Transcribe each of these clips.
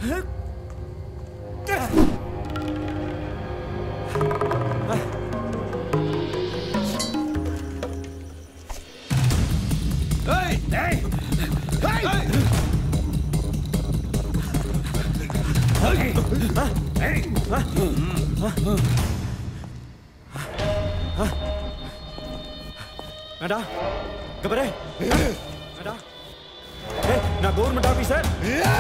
அடா இங்க பாரு அடா ஏய் நான் கவர்மெண்ட் ஆபீசர்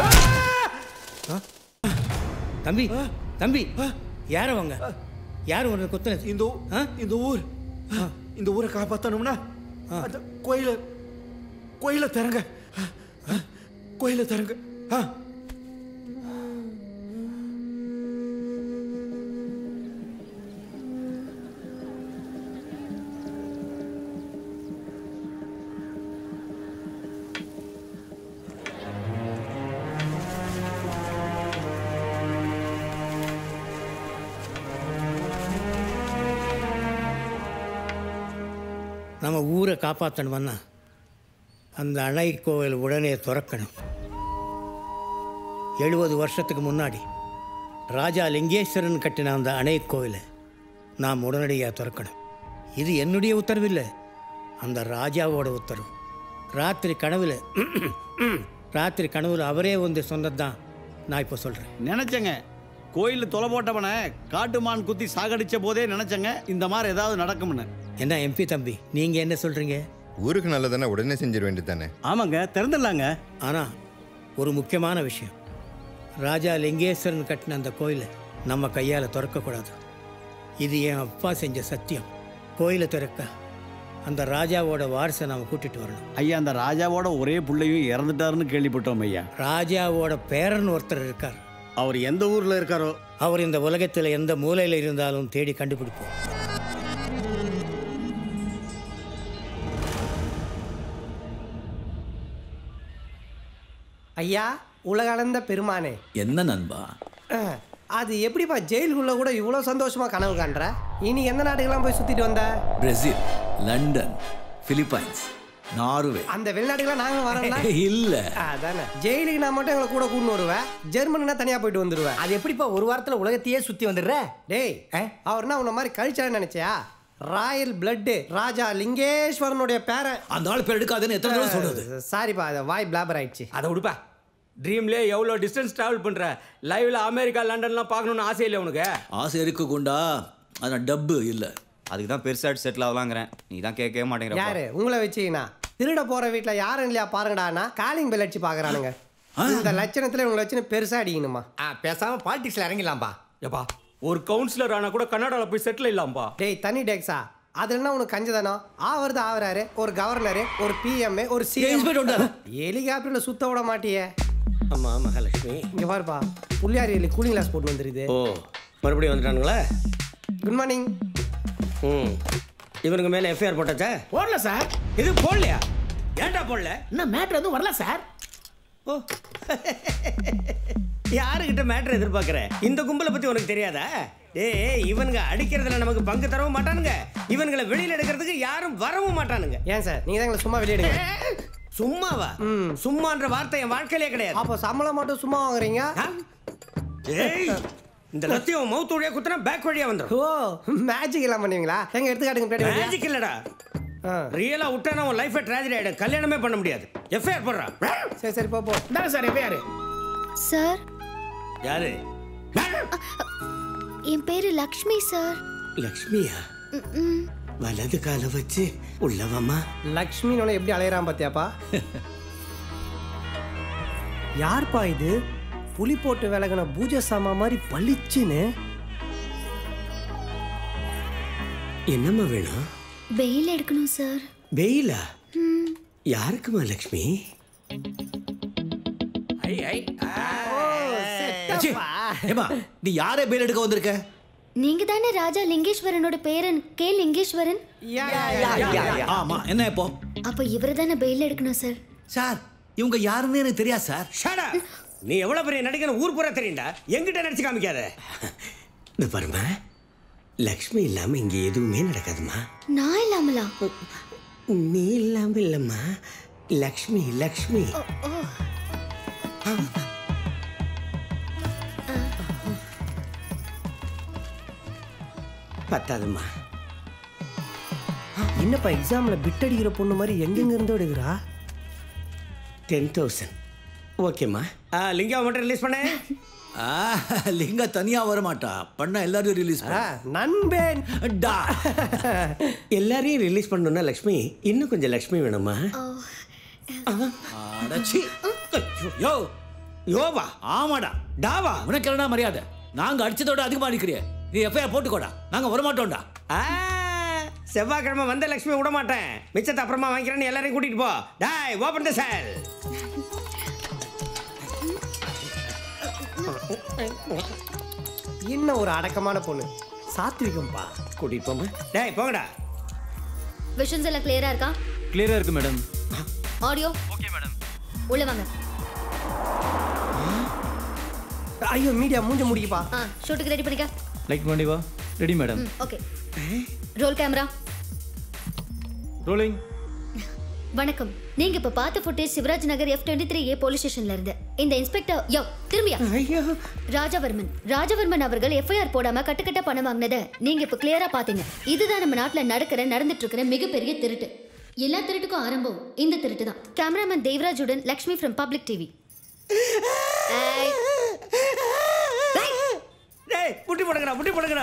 தம்பி தம்பி யார் அவங்க யார் உனக்கு குத்துனது இந்த ஊ- இந்த ஊர் இந்த ஊரை காப்பாத்தணும்னா அந்த கோயில கோயில தரங்க கோயில தரங்க ஆ நம்ம ஊரை காப்பாற்றணும்னா அந்த அணை கோவில் உடனே திறக்கணும் எழுபது வருஷத்துக்கு முன்னாடி ராஜா லிங்கேஸ்வரன் கட்டின அந்த அணை கோவிலை நாம் உடனடியாக திறக்கணும் இது என்னுடைய உத்தரவு இல்லை அந்த ராஜாவோட உத்தரவு ராத்திரி கனவுல ராத்திரி கனவுல அவரே வந்து சொன்னது தான் நான் இப்போ சொல்கிறேன் நினைச்சேங்க கோயிலில் தொலை போட்டவனை காட்டுமான் குத்தி சாகடிச்ச போதே நினைச்சேங்க இந்த மாதிரி ஏதாவது நடக்கும்னு என்ன எம்பி தம்பி நீங்கள் என்ன சொல்கிறீங்க ஊருக்கு நல்லதானே உடனே செஞ்சிட வேண்டியது தானே ஆமாங்க திறந்துடலாங்க ஆனால் ஒரு முக்கியமான விஷயம் ராஜா லிங்கேஸ்வரன் கட்டின அந்த கோயிலை நம்ம கையால் திறக்கக்கூடாது இது என் அப்பா செஞ்ச சத்தியம் கோயிலை திறக்க அந்த ராஜாவோட வாரிசை நாம் கூட்டிட்டு வரணும் ஐயா அந்த ராஜாவோட ஒரே பிள்ளையும் இறந்துட்டாருன்னு கேள்விப்பட்டோம் ஐயா ராஜாவோட பேரன் ஒருத்தர் இருக்கார் அவர் எந்த ஊரில் இருக்காரோ அவர் இந்த உலகத்தில் எந்த மூலையில் இருந்தாலும் தேடி கண்டுபிடிப்போம் ஐயா உலகளந்த பெருமானே என்ன நண்பா அஹ், அது எப்படிப்பா ஜெயிலுக்குள்ள கூட இவ்வளோ சந்தோஷமா கனவு காண்ற இனி எந்த நாட்டுக்கெல்லாம் போய் சுத்திட்டு வந்த பிரேசில் லண்டன் பிலிப்பைன்ஸ் நார்வே அந்த வெளிநாட்டுக்கெல்லாம் நாங்க வரோம்ல இல்ல அதானே ஜெயிலுக்கு நான் மட்டும் எங்களை கூட கூட்டு வருவேன் ஜெர்மனினா தனியா போயிட்டு வந்துருவேன் அது எப்படிப்பா ஒரு வாரத்துல உலகத்தையே சுத்தி வந்துடுற டேய் அவர்னா உன்ன மாதிரி கழிச்சான்னு நினைச்சியா ராயல் பிளட் ராஜா லிங்கேஸ்வரனுடைய பேரன் அந்த ஆள் பேர் எடுக்காதுன்னு எத்தனை தடவை சொல்றது சாரிப்பா அது வாய் பிளாபர் ஆயிடுச்சு அதை விடுப்பா ட்ரீம்லே எவ்வளோ டிஸ்டன்ஸ் ட்ராவல் பண்ணுற லைவ்ல அமெரிக்கா லண்டன்லாம் பார்க்கணுன்னு ஆசை இல்லை உனக்கு ஆசை இருக்கு குண்டா அதான் டப்பு இல்ல அதுக்கு தான் பெருசாக செட்டில் ஆகலாங்கிறேன் நீ தான் கேட்கவே மாட்டேங்கிற யாரு உங்களை வச்சீங்கன்னா திருட போற வீட்ல யாரும் இல்லையா பாருங்கடான்னா காலிங் பெல் அடிச்சு பாக்குறானுங்க இந்த லட்சணத்துல உங்களை வச்சு பெருசா அடிக்கணுமா பேசாம பாலிடிக்ஸ்ல இறங்கிடலாம்பா ஏப்பா ஒரு கவுன்சிலர் ஆனா கூட கன்னடாவில் போய் செட்டில் இல்லாம்பா டேய் தனி டேக்ஸா அதுலன்னா உனக்கு கஞ்சதானம் ஆவறது ஆவறாரு ஒரு கவர்னரு ஒரு பிஎம் ஒரு சிஎம் ஹெலிகாப்டர்ல சுத்த விட மாட்டியே ஆமா மகாலட்சுமி இங்க பாருப்பா புள்ளியாரி எலி கூலிங் கிளாஸ் போட்டு வந்துருது ஓ மறுபடியும் வந்துட்டானுங்களா குட் மார்னிங் ம் இவனுக்கு மேலே எஃப்ஐஆர் போட்டாச்சா போடல சார் இது போடலையா ஏன்டா போடல இன்னும் மேட்ரு எதுவும் வரல சார் ஓ யாருக்கிட்ட மேட்ரு எதிர்பார்க்குற இந்த கும்பலை பற்றி உனக்கு தெரியாதா டேய் இவனுங்க அடிக்கிறதுல நமக்கு பங்கு தரவும் மாட்டானுங்க இவனுங்களை வெளியில் எடுக்கிறதுக்கு யாரும் வரவும் மாட்டானுங்க ஏன் சார் நீங்க தான் எங்களை சும்மா வெளியிடுங்க சும்மாவா சும்மான்ற வார்த்தை என் வாழ்க்கையிலே கிடையாது அப்போ சம்பளம் மட்டும் சும்மா வாங்குறீங்க ஏய் இந்த லத்தியம் மவுத் வழியா குத்துனா பேக் வழியா வந்துடும் ஓ மேஜிக் எல்லாம் பண்ணுவீங்களா எங்க எடுத்துக்காட்டுங்க பின்னாடி மேஜிக் இல்லடா ரியலா விட்டா உன் லைஃபை ட்ராஜடி ஆயிடும் கல்யாணமே பண்ண முடியாது எஃப்ஐஆர் போடுறான் சரி சரி போ போ தான் சார் எப்பயாரு சார் யாரு என் பேரு லக்ஷ்மி சார் லக்ஷ்மியா வலது காலை வச்சு உள்ளவம்மா லக்ஷ்மினோட எப்படி அலையறான் பாத்தியாப்பா யார்ப்பா இது புலி போட்டு விலகின பூஜை சாமா மாதிரி பளிச்சுன்னு என்னம்மா வேணும் வெயில் எடுக்கணும் சார் வெயிலா யாருக்குமா லக்ஷ்மி அச்சி, ஏம்மா நீ யாரே பேர் எடுக்க வந்திருக்க நீங்க தானே ராஜா லிங்கேஸ்வரனோட பேரன் கே லிங்கேஸ்வரன் ஆமா என்ன இப்போ அப்ப இவரை தானே பெயில் எடுக்கணும் சார் சார் இவங்க யாருன்னு எனக்கு தெரியாது சார் ஷடா நீ எவ்வளவு பெரிய நடிகர் ஊர் பூரா தெரியும்டா எங்கிட்ட நடிச்சு காமிக்காத இந்த பாருமா லக்ஷ்மி இல்லாம இங்க எதுவுமே நடக்காதுமா நான் இல்லாமலா நீ இல்லாம இல்லம்மா லக்ஷ்மி லக்ஷ்மி பத்தாதும்மா என்னப்பா எக்ஸாமில் பிட் அடிக்கிற பொண்ணு மாதிரி எங்கெங்க இருந்து எடுக்கிறா டென் தௌசண்ட் ஓகேம்மா ஆ லிங்கா மட்டும் ரிலீஸ் பண்ண ஆ, லிங்கா தனியா வர மாட்டா பண்ணா எல்லாரையும் ரிலீஸ் ஆ, நண்பன் டா எல்லாரையும் ரிலீஸ் பண்ணணும்னா லக்ஷ்மி இன்னும் கொஞ்சம் லக்ஷ்மி வேணுமா அடச்சி யோ யோவா ஆமாடா டாவா உனக்கு என்னடா மரியாதை நாங்க அடிச்சதோட அதிகமா அடிக்கிறிய நீ எஃப்ஐஆர் போட்டுக்கோடா நாங்க வரமாட்டோம்டா ஆ, செவ்வாய்க்கிழமை வந்த லக்ஷ்மி விட மாட்டேன் மிச்சத்தை அப்புறமா வாங்கிக்கிறேன்னு எல்லாரையும் கூட்டிட்டு போ டாய் ஓபன் த செல் என்ன ஒரு அடக்கமான பொண்ணு சாத்விகம்பா கூட்டிட்டு போமா டேய் போங்கடா விஷன்ஸ் எல்லாம் கிளியரா இருக்கா கிளியரா இருக்கு மேடம் ஆடியோ ஓகே மேடம் உள்ள வாங்க ஐயோ மீடியா மூஞ்ச முடிக்கப்பா ஆ ஷூட்டுக்கு ரெடி பண்ணிக்க லைட் பண்ணி வா ரெடி மேடம் ம் ஓகே ரோல் கேமரா ரோலிங் வணக்கம் நீங்க இப்ப பார்த்த footage Shivaraj Nagar F twenty three A police ஸ்டேஷன்ல இருந்து இந்த இன்ஸ்பெக்டர் யோ திரும்பியா ஐயோ ராஜவர்மன் ராஜவர்மன் அவர்கள் எஃப்ஐஆர் போடாம கட்டுக்கட்ட பணம் வாங்கினதை நீங்க இப்ப கிளியரா பாத்தீங்க இதுதான் நம்ம நாட்டுல நடக்கிற நடந்துட்டு இருக்கிற மிகப்பெரிய திருட்டு எல்லா திருட்டுக்கும் ஆரம்பம் இந்த திருட்டு தான் கேமராமேன் தேவராஜுடன் லக்ஷ்மி ஃப்ரம் பப்ளிக் டிவி டேய் புட்டி போடுங்கடா புட்டி போடுங்கடா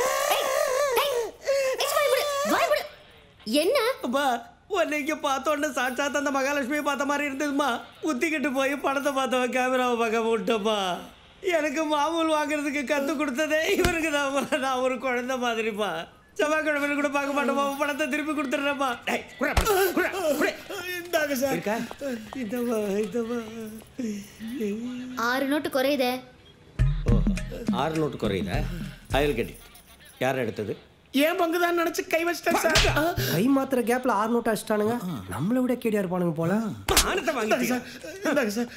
என்ன அப்பா உன்னை இங்க பார்த்தோன்னு சாட்சாத் அந்த மகாலட்சுமியை பார்த்த மாதிரி இருந்ததுமா புத்திக்கிட்டு போய் படத்தை பார்த்தவன் கேமராவை பார்க்க விட்டப்பா எனக்கு மாமூல் வாங்குறதுக்கு கத்து கொடுத்ததே இவருக்கு தான் நான் ஒரு குழந்தை மாதிரிப்பா செவ்வாய்க்கிழமை கூட பார்க்க மாட்டோமா படத்தை திருப்பி கொடுத்துட்றேன்ப்பா டேய், குர்ரா, குர்ரா, குர்ரா, குர்ரா. இந்தாங்க சார் இருக்கா இந்தம்மா இந்தம்மா ஆறு நோட்டு குறையுதே ஆறு நோட்டு குறையுதா அயல் கட்டி யார் எடுத்தது ஏன் பங்கு தான் நினைச்சு கை வச்சிட்டேன் சார் கை மாத்திர கேப்ல ஆறு நோட்டு அடிச்சிட்டானுங்க நம்மளை விட கேடியா இருப்பானுங்க போல பணத்தை வாங்கி சார்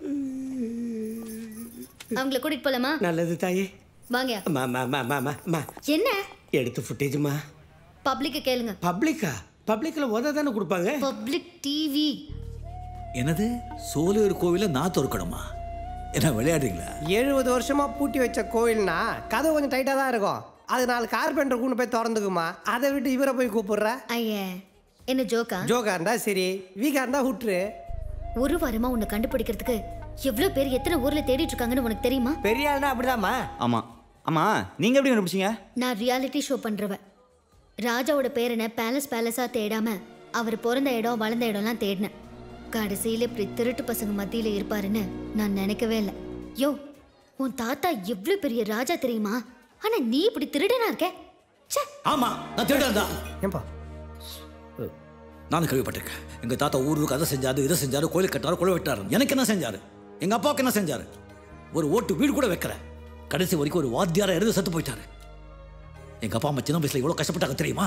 அவங்கள கூட்டிட்டு போலாமா நல்லது தாயே வாங்க மா மா மா மா மா மா என்ன எடுத்து ஃபுட்டேஜுமா பப்ளிக்க கேளுங்க பப்ளிக்கா பப்ளிக்ல உத தானே கொடுப்பாங்க பப்ளிக் டிவி என்னது சோலையூர் கோவில நான் திறக்கணுமா என்ன விளையாடுறீங்களா எழுபது வருஷமா பூட்டி வச்ச கோயில்னா கதவு கொஞ்சம் டைட்டா தான் இருக்கும் அது நாலு கார்பெண்டர் கொண்டு போய் திறந்துக்குமா அதை விட்டு இவரை போய் கூப்பிடுற ஐயே என்ன ஜோக்கா ஜோக்கா இருந்தா சரி வீக்கா இருந்தா விட்டுரு ஒரு வாரமா உன்னை கண்டுபிடிக்கிறதுக்கு எவ்வளவு பேர் எத்தனை ஊர்ல தேடிட்டு இருக்காங்கன்னு உனக்கு தெரியுமா பெரிய ஆள்னா அப்படிதாம்மா ஆமா ஆமா நீங்க எப்படி கண்டுபிடிச்சீங்க நான் ரியாலிட்டி ஷோ பண்றவ ராஜாவோட பேரனை பேலஸ் பேலஸா தேடாம அவர் பிறந்த இடம் வளர்ந்த இடம்லாம் தேடினேன் கடைசியில இப்படி திருட்டு பசங்க மத்தியில இருப்பாருன்னு நான் நினைக்கவே இல்லை யோ உன் தாத்தா எவ்வளவு பெரிய ராஜா தெரியுமா ஆனா நீ இப்படி திருடனா இருக்க ச்சே ஆமா நான் திருடன் தான் ஏன்பா நானும் கேள்விப்பட்டிருக்கேன் எங்க தாத்தா ஊருக்கு அதை செஞ்சாரு இதை செஞ்சாரு கோயில் கட்டாரு குழ வெட்டாரு எனக்கு என்ன செஞ்சாரு எங்க அப்பாவுக்கு என்ன செஞ்சாரு ஒரு ஓட்டு வீடு கூட வைக்கல கடைசி வரைக்கும் ஒரு வாத்தியாரா இருந்து செத்து போயிட்டாரு எங்க அப்பா அம்மா சின்ன வயசுல எவ்வளவு கஷ்டப்பட்டாங்க தெரியுமா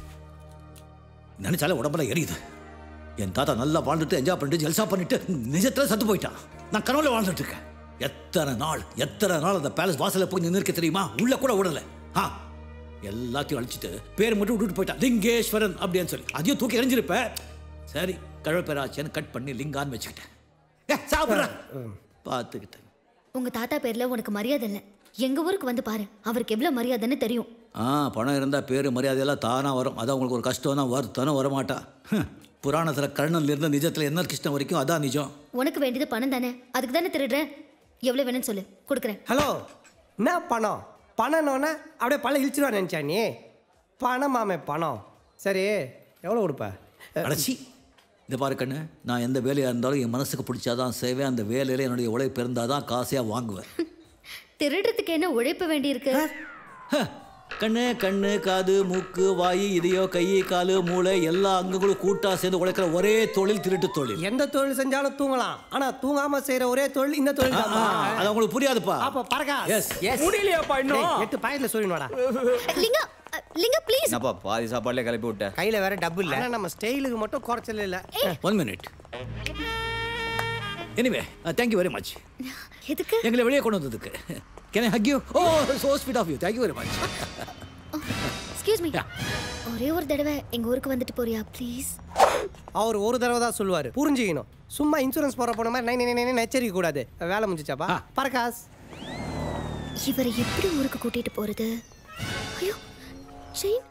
நினைச்சாலே உடம்புல எரியுது என் தாத்தா நல்லா வாழ்ந்துட்டு என்ஜாய் பண்ணிட்டு ஜல்சா பண்ணிட்டு நிஜத்துல செத்து போயிட்டான் நான் கனவுல வாழ்ந்துட்டு இருக்கேன் எத்தனை நாள் எத்தனை நாள் அந்த பேலஸ் வாசல்ல போய் நின்று இருக்க தெரியுமா உள்ள கூட விடல ஆ எல்லாத்தையும் அழிச்சிட்டு பேர் மட்டும் விட்டுட்டு போயிட்டான் லிங்கேஸ்வரன் அப்படின்னு சொல்லி அதையும் தூக்கி எறிஞ்சிருப்ப சரி கழப்பேராச்சேன்னு கட் பண்ணி லிங்கான்னு வச்சுக்கிட்டேன் ஏ, சாப்பிட்றேன் பார்த்துக்கிட்டேன் உங்க தாத்தா பேர்ல உனக்கு மரியாதை இல்லை எங்க ஊருக்கு வந்து பாரு அவருக்கு எவ்வளவு மரியாதைன்னு தெரியும் ஆ பணம் இருந்தால் பேர் மரியாதையெல்லாம் தானாக வரும் அதான் உங்களுக்கு ஒரு கஷ்டம்னா வருத்தனும் வரமாட்டா ஹம். புராணத்துல கர்ணன்ல இருந்து நிஜத்துல என்ன கிருஷ்ணன் வரைக்கும் அதான் நிஜம் உனக்கு வேண்டியது பணம் தானே அதுக்கு தானே திருடுற எவ்வளவு வேணும்னு சொல்லு கொடுக்குறேன் ஹலோ என்ன பணம் பணம்னோன்னே அப்படியே பல இழிச்சிருவா நினச்சா நீ பணமாமே பணம் சரி எவ்வளோ கொடுப்ப அடைச்சி இந்த பாரு கண்ணு நான் எந்த வேலையாக இருந்தாலும் என் மனசுக்கு பிடிச்சாதான் செய்வேன் அந்த வேலையில என்னுடைய உழைப்பு இருந்தால் தான் காசையாக வாங்குவேன் திருடுறதுக்கு என்ன உழைப்பு வேண்டியிருக்கு ஹ, கண்ணு கண்ணு காது மூக்கு வாய் இதயோ கை காலு மூளை எல்லா அங்கங்களும் கூட்டா சேர்ந்து உழைக்கிற ஒரே தொழில் திருட்டு தொழில் எந்த தொழில் செஞ்சாலும் தூங்கலாம் ஆனா தூங்காம செய்யற ஒரே தொழில் இந்த தொழில் ஆ, ஆ, அது உங்களுக்கு புரியாதுப்பா அப்ப பறக்கா Yes. முடியலையாப்பா இன்னும் எட்டு பாயிண்ட்ல சொல்லிடுவாடா லிங்கா அ, லிங்கா ப்ளீஸ் என்னப்பா பாதி சாப்பாடுல கிளப்பி விட்டேன் கையில வேற டபுள் இல்ல ஆனா நம்ம ஸ்டைலுக்கு மட்டும் குறைச்சல் இல்ல one minute anyway thank you very much எதுக்கு எங்களை வெளியே கொண்டு வந்ததுக்கு can I hug you oh so sweet of you thank you very much excuse me ஒரே ஒரு தடவை எங்க ஊருக்கு வந்துட்டு போறியா ப்ளீஸ் அவர் ஒரு தடவை தான் சொல்லுவாரு புரிஞ்சுக்கணும் சும்மா இன்சூரன்ஸ் போற போன மாதிரி நைன் நைன் நைன் எச்சரிக்கை கூடாது வேலை முடிஞ்சிச்சாப்பா பரகாஸ் இவரை எப்படி ஊருக்கு கூட்டிட்டு போறது ஐயோ செயின்